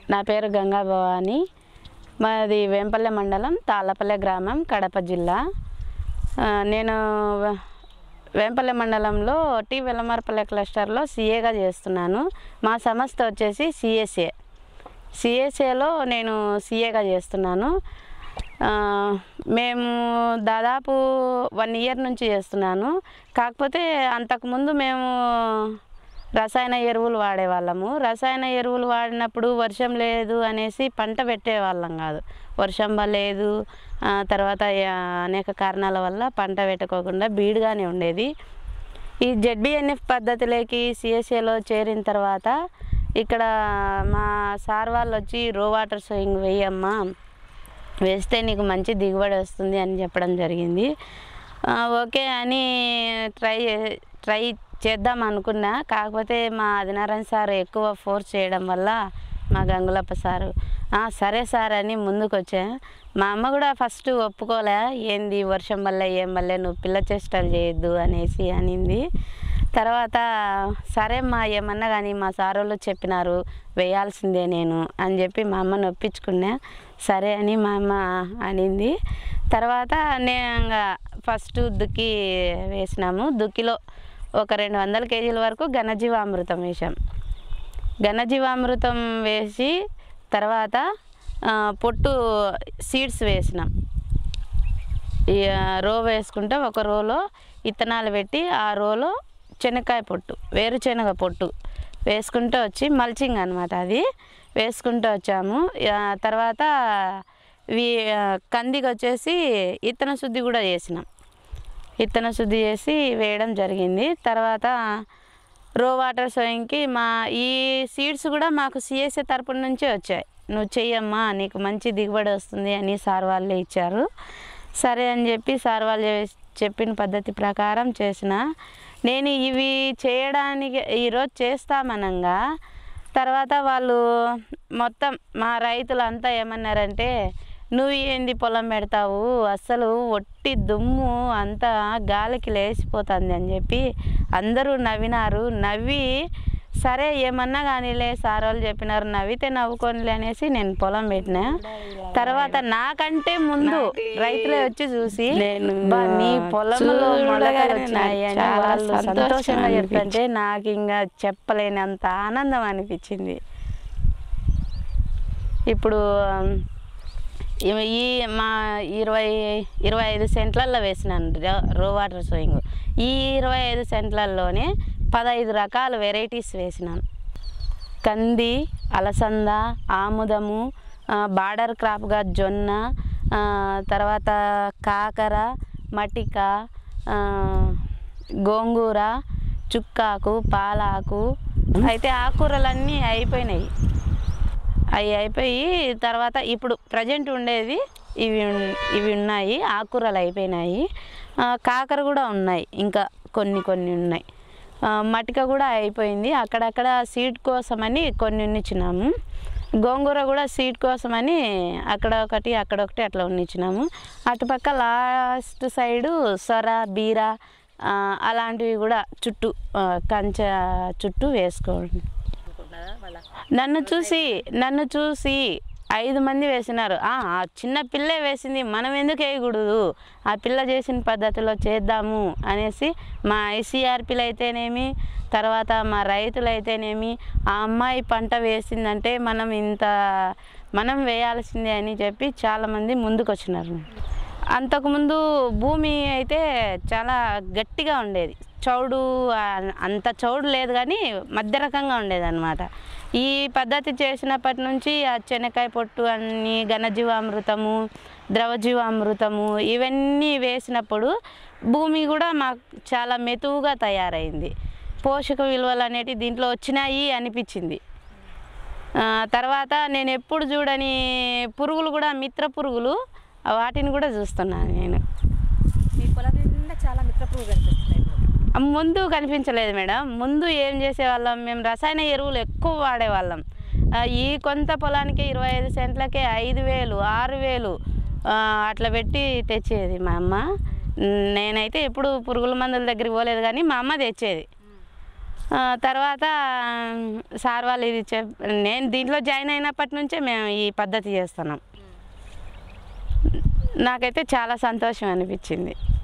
నా పేరు గంగా భవాని మాది వేంపల్లె మండలం తాళ్ళపల్లె గ్రామం కడప జిల్లా ఆ, నేను వే- వేంపల్లె మండలంలో టీ వెల్లమారపల్లె క్లస్టర్లో సిఏగా చేస్తున్నాను మా సంస్థ వచ్చేసి సిఎస్ఏ సిఎస్ఏలో నేను సిఏగా చేస్తున్నాను ఆ, మేము దాదాపు వన్ ఇయర్ నుంచి చేస్తున్నాను కాకపోతే అంతకుముందు మేము రసాయన ఎరువులు వాడేవాళ్ళము రసాయన ఎరువులు వాడినప్పుడు వర్షం లేదు అనేసి పంట పెట్టేవాళ్ళం కాదు వర్షం లేదు ఆ, తర్వాత ఆ, అనేక కారణాల వల్ల పంట పెట్టుకోకుండా బీడుగానే ఉండేది ఈ జెడ్బిఎన్ఎఫ్ పద్ధతిలోకి సిఎస్ఏలో చేరిన తర్వాత ఇక్కడ మా సార్ వాళ్ళు వచ్చి రో వాటర్ సోయింగ్ వేయమ్మా వేస్తే నీకు మంచి దిగుబడి వస్తుంది అని చెప్పడం జరిగింది ఆ, ఓకే అని ట్రై ట్రై చేద్దాం అనుకున్నా కాకపోతే మా ఆదినారాయణ సార్ ఎక్కువ ఫోర్స్ చేయడం వల్ల మా గంగులప్ప సారు "ఆ, సరే సార్ అని ముందుకు వచ్చా మా అమ్మ కూడా ఫస్ట్ ఒప్పుకోలే ఏంది వర్షం వల్ల ఏం వల్ల నువ్వు పిల్ల చేష్టలు చేయొద్దు అనేసి అనింది తర్వాత సరే మా ఏమన్నా కానీ మా సార్ వాళ్ళు చెప్పినారు వేయాల్సిందే నేను అని చెప్పి మా అమ్మని ఒప్పించుకున్నా సరే అని మా అమ్మ అనింది తర్వాత నేను ఇంకా ఫస్ట్ దుక్కి వేసినాము దుక్కిలో ఒక రెండు వందల కేజీల వరకు ఘనజీవామృతం వేసాం ఘనజీవామృతం వేసి తర్వాత ఆ, పొట్టు సీడ్స్ వేసినాం ఈ ఆ, రో వేసుకుంటే ఒక రోలో ఇత్తనాలు పెట్టి ఆ రోలో శనక్కాయ పొట్టు వేరుశనగ పొట్టు వేసుకుంటూ వచ్చి మల్చింగ్ అనమాట అది వేసుకుంటూ వచ్చాము ఆ, తర్వాత ఇవి ఆ, కందికి వచ్చేసి ఇత్తన శుద్ధి కూడా చేసినాం ఇత్తన శుద్ధి చేసి వేయడం జరిగింది తర్వాత రో వాటర్ సోయింగ్కి మా ఈ సీడ్స్ కూడా మాకు సిఎస్ఏ తరపున నుంచే వచ్చాయి నువ్వు చెయ్యమ్మా నీకు మంచి దిగుబడి వస్తుంది అని సార్ వాళ్ళే ఇచ్చారు సరే అని చెప్పి సార్ వాళ్ళు చె- చెప్పిన పద్ధతి ప్రకారం చేసిన నేను ఇవి చేయడానికి ఈరోజు చేస్తామనంగా తర్వాత వాళ్ళు మొత్తం మా రైతులంతా ఏమన్నారంటే నువ్వు ఏంది పొలం పెడతావు అస్సలు ఒట్టి దుమ్ము అంతా గాలికి లేచిపోతుంది అని చెప్పి అందరూ నవ్వినారు నవ్వి సరే ఏమన్నా కానీలే సార్ వాళ్ళు చెప్పినారు నవ్వితే నవ్వుకోనిలే అనేసి నేను పొలం పెట్టిన తర్వాత నాకంటే ముందు రైతులే వచ్చి చూసి నేను "బా, నీ పొలంలో చూడగానే మొలకలు నాకు వచ్చినాయి అని చాలా వాళ్ళు సంతోషం సంతోషంగా అనిపించింది. చెప్తుంటే నాకు ఇంకా చెప్పలేనంత ఆనందం అనిపించింది ఇప్పుడు ఇవి- ఈ మా ఇరవై ఇరవై ఐదు సెంట్లల్లో వేసినాను రో- రో వాటర్ సోయింగ్ ఈ ఇరవై ఐదు సెంట్లల్లోనే పదహైదు రకాల వెరైటీస్ వేసినాను కంది అలసంద ఆముదము ఆ, బార్డర్ క్రాప్గా జొన్న ఆ, తర్వాత కాకర మటిక ఆ, గోంగూర చుక్కాకు పాలాకు అయితే ఆకుకూరలన్నీ అయిపోయినాయి అవి అయిపోయి తర్వాత ఇప్పుడు ప్రజెంట్ ఉండేది ఇవి ఉన్- ఇవి ఉన్నాయి ఆకుకూరలు అయిపోయినాయి ఆ, కాకర కూడా ఉన్నాయి ఇంకా కొన్ని కొన్ని ఉన్నాయి ఆ, మటిక కూడా అయిపోయింది అక్కడక్కడ సీడ్ కోసమని కొన్ని ఉన్నిచ్చినాము గోంగూర కూడా సీడ్ కోసమని అక్కడ ఒకటి అక్కడ ఒకటి అట్లా ఉన్నిచ్చినాము అటుపక్క లాస్ట్ సైడు సొర బీర ఆ, అలాంటివి కూడా చుట్టూ ఆ, కంచె చుట్టూ వేసుకోండి నన్ను చూసి నన్ను చూసి ఐదు మంది వేసినారు "ఆ, ఆ చిన్న పిల్లే వేసింది మనం ఎందుకు వేయకూడదు ఆ పిల్ల చేసిన పద్ధతిలో చేద్దాము అనేసి మా ఐసీఆర్పీలు అయితేనేమి తర్వాత మా రైతులు అయితేనేమి ఆ అమ్మాయి పంట వేసిందంటే మనం ఇంత మనం వేయాల్సిందే అని చెప్పి చాలామంది ముందుకు వచ్చినారు అంతకుముందు భూమి అయితే చాలా గట్టిగా ఉండేది చౌడు ఆ, అంత చౌడు లేదు కానీ మధ్య రకంగా ఉండేది అనమాట ఈ పద్ధతి చేసినప్పటి నుంచి ఆ శనక్కాయ పొట్టు అన్ని ఘనజీవామృతము ద్రవజీవామృతము ఇవన్నీ వేసినప్పుడు భూమి కూడా మాకు చాలా మెతువుగా తయారైంది పోషక విలువలు అనేటివి దీంట్లో వచ్చినాయి అనిపించింది ఆ, తర్వాత నేను ఎప్పుడు చూడని పురుగులు కూడా మిత్ర పురుగులు వాటిని కూడా చూస్తున్నాను నేను మీ పొలం నిండా చాలా మిత్రపురుగు కనిపిస్తున్నాయి ఇప్పుడు. ముందు కనిపించలేదు మేడం ముందు ఏం చేసేవాళ్ళం మేము రసాయన ఎరువులు ఎక్కువ వాడేవాళ్ళం ఆ, ఈ కొంత పొలానికి ఇరవై ఐదు సెంట్లకే ఐదు వేలు ఆరు వేలు ఆ, అట్లా పెట్టి తెచ్చేది మా అమ్మ నేనైతే ఎప్పుడు పురుగుల మందుల దగ్గరికి పోలేదు కానీ మా అమ్మ తెచ్చేది ఆ, తర్వాత సార్ వాళ్ళు ఇది చెప్ నేను దీంట్లో జాయిన్ అయినప్పటి నుంచే మేము ఈ పద్ధతి చేస్తున్నాం నాకైతే చాలా సంతోషం అనిపించింది